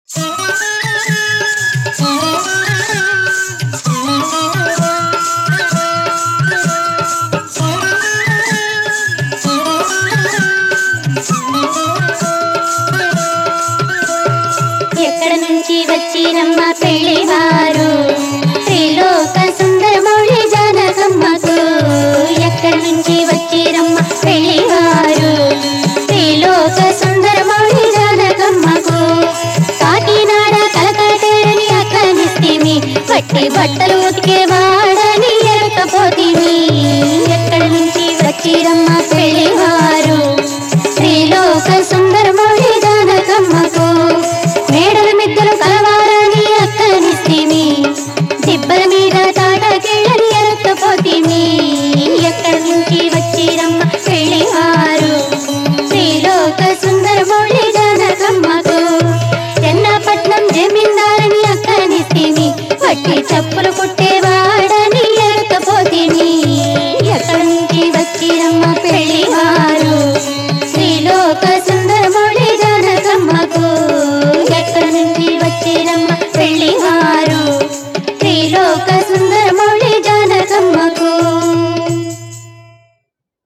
ఎక్కడ నుంచి వచ్చినమ్మ పెళ్లివారు త్రిలోక సుందరమౌళి జానకమ్మకు ఎక్కడి నుంచి వచ్చిరమ్మ పెళ్లివారు త్రిలోక సుందరమౌళి జానకమ్మకు కాకినాడ కలకటేరని అక్కనిస్తిమి పట్టి బట్టలు ఉతికేవాడని ఎరకపోతిమి ఎక్కడి నుంచి వచ్చిరమ్మ పెళ్లివారు శ్రీలోక సుందరమౌళి జానకమ్మకు మేడల మిద్దలు కలవారని అక్కనిస్తిమి దిబ్బల మీద తాటకెళ్ళని ఎరక్కపోతిమి ఎక్కడి నుంచి వచ్చిరమ్మ పెళ్లివారు శ్రీలోక సుందరమౌళి జానకమ్మకు చెన్నపట్నం జమీందారని అక్కనిస్తిమి పట్టి చెప్పులు కుట్టి